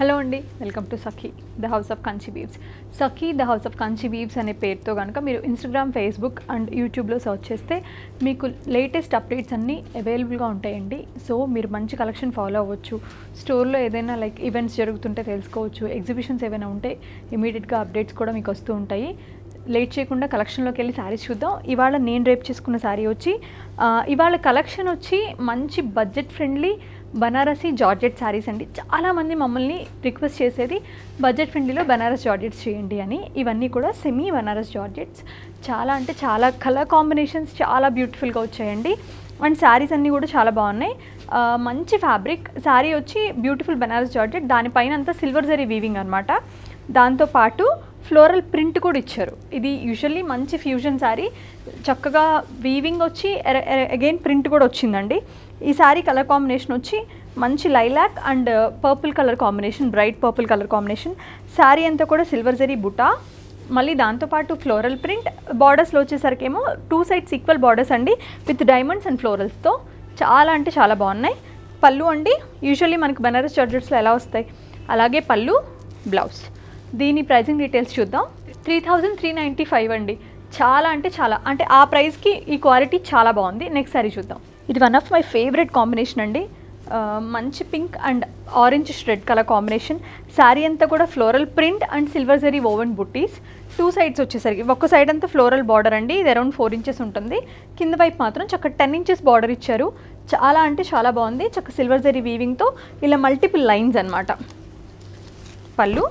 hello అండి welcome to Sakhi the house of Kanchi weaves Sakhi the house of Kanchi weaves అనే పేరుతో కనుక మీరు ఇన్స్టాగ్రామ్ ఫేస్బుక్ అండ్ యూట్యూబ్లో సర్చ్ చేస్తే మీకు లేటెస్ట్ అప్డేట్స్ అన్నీ అవైలబుల్గా ఉంటాయండి సో మీరు మంచి కలెక్షన్ ఫాలో అవ్వచ్చు స్టోర్లో ఏదైనా లైక్ ఈవెంట్స్ జరుగుతుంటే తెలుసుకోవచ్చు ఎగ్జిబిషన్స్ ఏమైనా ఉంటే ఇమీడియట్గా అప్డేట్స్ కూడా మీకు వస్తూ ఉంటాయి లేట్ చేయకుండా కలెక్షన్లోకి వెళ్ళి శారీస్ చూద్దాం ఇవాళ నేను రేపు చేసుకున్న శారీ వచ్చి ఆ, ఇవాళ కలెక్షన్ వచ్చి మంచి budget friendly Banarasi georgette saris అండి చాలామంది మమ్మల్ని రిక్వెస్ట్ చేసేది బడ్జెట్ ఫ్రెండ్లీలో బనారస్ జార్జెట్స్ చేయండి అని ఇవన్నీ కూడా సెమీ బనారస్ జార్జెట్స్ చాలా అంటే చాలా కలర్ కాంబినేషన్స్ చాలా బ్యూటిఫుల్గా వచ్చాయండి అండ్ శారీస్ అన్నీ కూడా చాలా బాగున్నాయి ఆ, మంచి ఫ్యాబ్రిక్ శారీ వచ్చి బ్యూటిఫుల్ బనారస్ జార్జెట్ దానిపైన అంతా సిల్వర్ జరీ వీవింగ్ అనమాట దాంతోపాటు ఫ్లోరల్ ప్రింట్ కూడా ఇచ్చారు ఇది యూజువల్లీ మంచి ఫ్యూజన్ శారీ చక్కగా వీవింగ్ వచ్చి అగైన్ ప్రింట్ కూడా వచ్చిందండి ఈ శారీ కలర్ కాంబినేషన్ వచ్చి మంచి lilac and purple colour combination bright purple colour combination sari అంతా కూడా సిల్వర్ జరీ బుటా మళ్ళీ దాంతోపాటు ఫ్లోరల్ ప్రింట్ బార్డర్స్లో వచ్చేసరికేమో టూ సైడ్స్ ఈక్వల్ బార్డర్స్ అండి విత్ డైమండ్స్ అండ్ ఫ్లోరల్స్తో చాలా అంటే చాలా బాగున్నాయి పళ్ళు అండి యూజువల్లీ మనకు బనారస్ చార్జెట్స్లో ఎలా వస్తాయి అలాగే పళ్ళు బ్లౌజ్ దీని ప్రైజింగ్ డీటెయిల్స్ చూద్దాం three thousand three ninety five అండి చాలా అంటే చాలా అంటే ఆ ప్రైస్కి ఈ క్వాలిటీ చాలా బాగుంది నెక్స్ట్ సారీ చూద్దాం ఇది one of my favourite combination అండి ఆ, మంచి pink and orange red colour combination sari అంతా కూడా floral print and silver zari woven buttis two sides వచ్చేసరికి ఒక్క సైడ్ అంతా ఫ్లోరల్ బార్డర్ అండి ఇది అరౌండ్ ఫోర్ ఇంచెస్ ఉంటుంది కింద వైపు మాత్రం చక్క టెన్ ఇంచెస్ బార్డర్ ఇచ్చారు చాలా అంటే చాలా బాగుంది చక్క సిల్వర్ జరీ వీవింగ్తో ఇలా మల్టిపుల్ లైన్స్ అన్నమాట pallu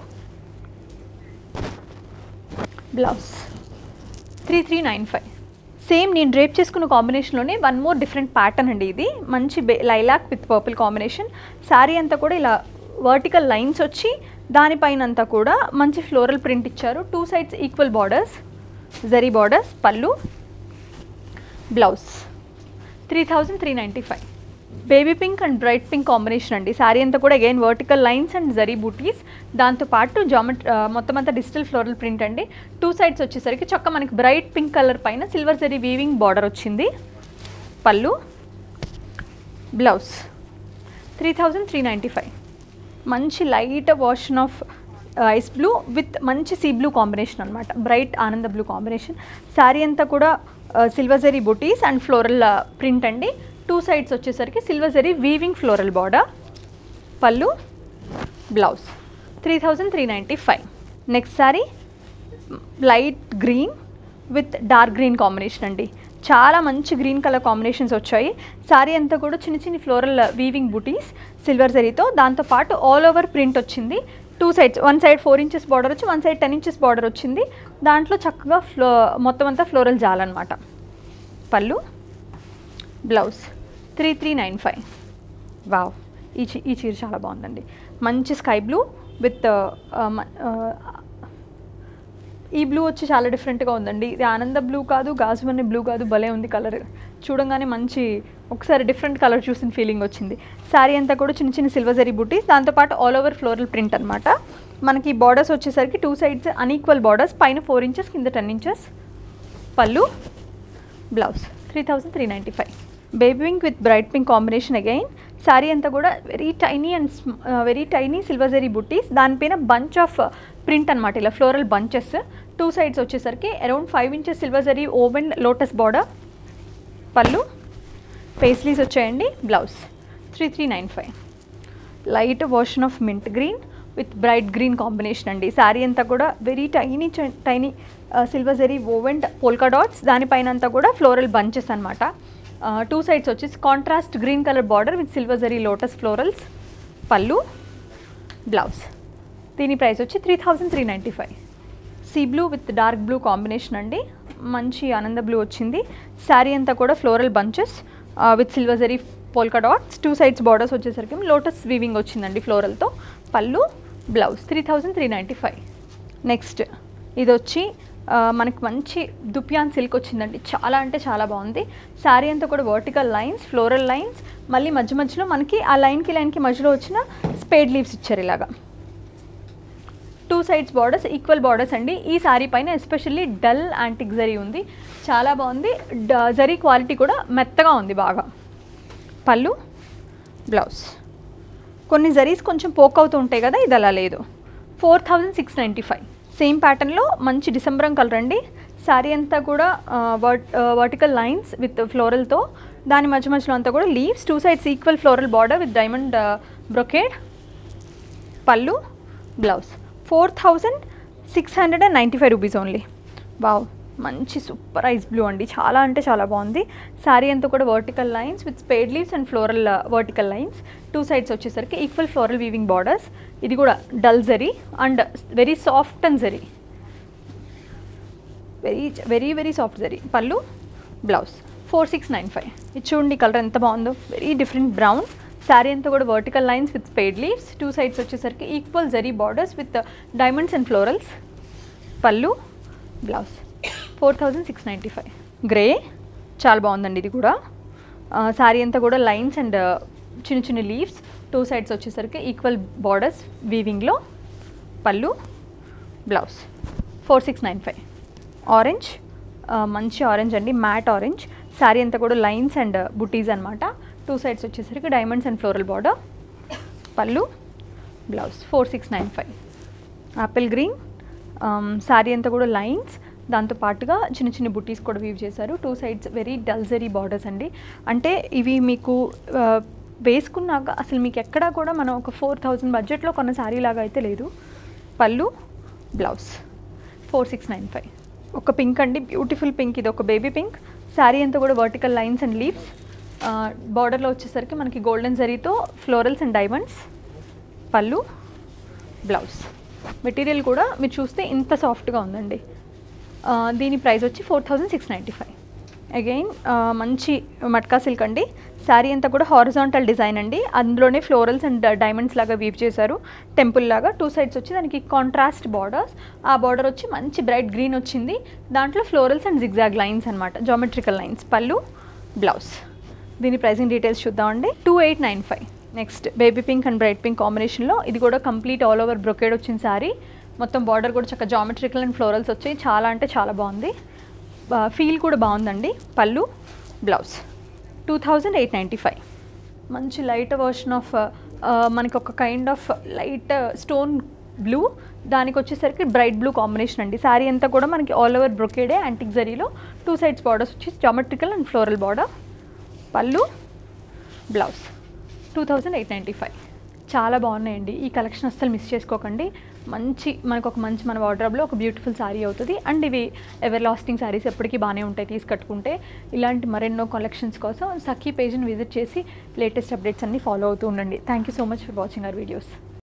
blouse three three nine five same నేను డ్రేప్ చేసుకున్న కాంబినేషన్లోనే వన్ మోర్ డిఫరెంట్ ప్యాటర్న్ అండి ఇది మంచి బే lilac with purple combination sari అంతా కూడా ఇలా వర్టికల్ లైన్స్ వచ్చి దానిపైన అంతా కూడా మంచి ఫ్లోరల్ ప్రింట్ ఇచ్చారు two sides equal borders zari borders pallu blouse three thousand three ninety five baby pink and bright pink combination అండి శారీ అంతా కూడా again vertical lines and zari butis దాంతోపాటు జామెట్ మొత్తం అంతా డిజిటల్ ఫ్లోరల్ ప్రింట్ అండి టూ సైడ్స్ వచ్చేసరికి చక్క మనకి బ్రైట్ పింక్ కలర్ పైన సిల్వర్ జరీ వీవింగ్ బార్డర్ వచ్చింది pallu blouse three thousand three ninety five మంచి light version of ice blue with మంచి సీ బ్లూ కాంబినేషన్ అనమాట bright Ananda blue combination sari అంతా కూడా silver zari butis and floral print అండి టూ సైడ్స్ వచ్చేసరికి silver zari weaving floral border pallu blouse three thousand three ninety five next sari light green with dark green combination అండి చాలా మంచి green colour combinations వచ్చాయి శారీ అంతా కూడా చిన్న చిన్న ఫ్లోరల్ వీవింగ్ బుటీస్ సిల్వర్ జరీతో దాంతోపాటు ఆల్ ఓవర్ ప్రింట్ వచ్చింది two sides one side four inches border వచ్చి one side ten inches border వచ్చింది దాంట్లో చక్కగా ఫ్లో మొత్తం అంతా ఫ్లోరల్ జాలన్నమాట pallu blouse three three nine five wow ఈ చీ ఈ చీర చాలా బాగుందండి మంచి స్కై బ్లూ విత్ ఈ బ్లూ వచ్చి చాలా డిఫరెంట్గా ఉందండి ఇది ఆనంద బ్లూ కాదు గాజు అనే బ్లూ కాదు భలే ఉంది కలర్ చూడంగానే మంచి ఒకసారి డిఫరెంట్ కలర్ చూసిన ఫీలింగ్ వచ్చింది శారీ అంతా కూడా చిన్న చిన్న సిల్వర్ జరీ బుటీస్ దాంతోపాటు ఆల్ ఓవర్ ఫ్లోరల్ ప్రింట్ అనమాట మనకి బార్డర్స్ వచ్చేసరికి టూ సైడ్స్ అన్ఈక్వల్ బార్డర్స్ పైన ఫోర్ ఇంచెస్ కింద ten inches pallu blouse three thousand three ninety five baby pink with bright pink combination again sari అంతా కూడా very tiny and very tiny silver zari buttis దానిపైన bunch of print అనమాట ఇలా floral bunches two sides వచ్చేసరికి around five inches silver zari woven lotus border pallu paisleys వచ్చాయండి blouse three three nine five light version of mint green with bright green combination అండి శారీ అంతా కూడా very tiny tiny silver zari woven polka dots దానిపైన అంతా కూడా floral bunches అనమాట two sides వచ్చేసి contrast green colour border with silver zari lotus florals pallu blouse దీని price వచ్చి three thousand three ninety five sea blue with dark blue combination అండి మంచి Ananda blue వచ్చింది శారీ అంతా కూడా floral bunches with silver zari polka dots two sides borders వచ్చేసరికి lotus weaving వచ్చిందండి ఫ్లోరల్తో pallu blouse three thousand three ninety five next ఇది వచ్చి ఆ, మనకి మంచి దుప్యాన్ సిల్క్ వచ్చిందండి చాలా అంటే చాలా బాగుంది శారీ అంతా కూడా వర్టికల్ లైన్స్ ఫ్లోరల్ లైన్స్ మళ్ళీ మధ్య మధ్యలో మనకి ఆ లైన్కి లైన్కి మధ్యలో వచ్చిన స్పేడ్ లీవ్స్ ఇచ్చారు ఇలాగా two sides borders equal borders అండి ఈ శారీ పైన ఎస్పెషల్లీ డల్ యాంటిక్ జరీ ఉంది చాలా బాగుంది డ- జరీ క్వాలిటీ కూడా మెత్తగా ఉంది బాగా పళ్ళు బ్లౌజ్ కొన్ని జరీస్ కొంచెం పోక్ అవుతూ ఉంటాయి కదా ఇది అలా లేదు four thousand six ninety five same ప్యాటర్న్లో మంచి డిసెంబరం కలర్ అండి శారీ అంతా కూడా వర్టికల్ లైన్స్ విత్ ఫ్లోరల్తో దాని మధ్య మధ్యలో అంతా కూడా leaves two sides equal floral border with diamond brocade pallu blouse four thousand six hundred and ninety five rupees only wow మంచి సూపర్ ఐస్ బ్లూ అండి చాలా అంటే చాలా బాగుంది శారీ అంతా కూడా vertical lines with spade leaves and floral vertical lines two sides వచ్చేసరికి equal floral weaving borders ఇది కూడా dull zari and very soft and zari very very very soft zari pallu blouse four six nine five ఇది చూడండి కలర్ ఎంత బాగుందో వెరీ డిఫరెంట్ బ్రౌన్ శారీ అంతా కూడా vertical lines with spade leaves two sides వచ్చేసరికి equal zari borders with diamonds and florals pallu blouse four thousand six ninety five grey చాలా బాగుందండి ఇది కూడా శారీ అంతా కూడా లైన్స్ అండ్ చిన్న చిన్న లీవ్స్ టూ సైడ్స్ వచ్చేసరికి ఈక్వల్ బార్డర్స్ వీవింగ్లో pallu blouse four six nine five orange మంచి ఆరెంజ్ అండి మ్యాట్ ఆరెంజ్ శారీ అంతా కూడా లైన్స్ అండ్ బుటీస్ అనమాట టూ సైడ్స్ వచ్చేసరికి diamonds and floral border pallu blouse four six nine five apple green sari అంతా కూడా లైన్స్ దాంతో పాటుగా చిన్న చిన్న బుటీస్ కూడా వీవ్ చేశారు టూ సైడ్స్ వెరీ డల్జరీ బార్డర్స్ అండి అంటే ఇవి మీకు ఆ, వేసుకున్నాక అసలు మీకు ఎక్కడా కూడా మనం ఒక ఫోర్ థౌజండ్ బడ్జెట్లో కొన్న శారీ లాగా అయితే లేదు pallu blouse four six nine five ఒక పింక్ అండి బ్యూటిఫుల్ పింక్ ఇది ఒక బేబీ పింక్ శారీ అంతా కూడా వర్టికల్ లైన్స్ అండ్ లీవ్స్ బార్డర్లో వచ్చేసరికి మనకి గోల్డెన్ జరీతో florals and diamonds pallu blouse material కూడా మీరు చూస్తే ఇంత సాఫ్ట్గా ఉందండి ఆ, దీని ప్రైస్ వచ్చి four thousand six ninety five again మంచి మట్కా సిల్క్ అండి శారీ అంతా కూడా హారిజాంటల్ డిజైన్ అండి అందులోనే ఫ్లోరల్స్ అండ్ డైమండ్స్ లాగా వీవ్ చేశారు టెంపుల్ లాగా టూ సైడ్స్ వచ్చి దానికి కాంట్రాస్ట్ బార్డర్స్ ఆ బార్డర్ వచ్చి మంచి బ్రైట్ గ్రీన్ వచ్చింది దాంట్లో ఫ్లోరల్స్ అండ్ జిగ్జాగ్ లైన్స్ అనమాట జామెట్రికల్ లైన్స్ పళ్ళు బ్లౌజ్ దీని ప్రైసింగ్ డీటెయిల్స్ చూద్దామండి two eight nine five next baby pink and bright pink కాంబినేషన్లో ఇది కూడా కంప్లీట్ ఆల్ ఓవర్ బ్రొకేడ్ వచ్చిన శారీ మొత్తం బార్డర్ కూడా చక్కగా జామెట్రికల్ అండ్ ఫ్లోరల్స్ వచ్చాయి చాలా అంటే చాలా బాగుంది ఫీల్ కూడా బాగుందండి pallu blouse two thousand eight ninety five మంచి లైట్ వర్షన్ ఆఫ్ మనకి ఒక kind of light stone blue దానికి వచ్చేసరికి బ్రైట్ బ్లూ కాంబినేషన్ అండి శారీ అంతా కూడా మనకి ఆల్ ఓవర్ బ్రొకేడే యాంటిక్ జరీలో టూ సైడ్స్ బార్డర్స్ వచ్చి geometrical and floral border pallu blouse two thousand eight ninety five చాలా బాగున్నాయండి ఈ కలెక్షన్ అస్సలు మిస్ చేసుకోకండి మంచి మనకు ఒక మంచి మన వార్డ్రాబ్లో ఒక బ్యూటిఫుల్ శారీ అవుతుంది అండ్ ఇవి ఎవర్ లాస్టింగ్ శారీస్ ఎప్పటికీ బాగానే ఉంటాయి తీసుకట్టుకుంటే ఇలాంటి మరెన్నో కలెక్షన్స్ కోసం సఖీ పేజ్ని విజిట్ చేసి లేటెస్ట్ అప్డేట్స్ అన్ని ఫాలో అవుతూ ఉండండి thank you so much for watching our videos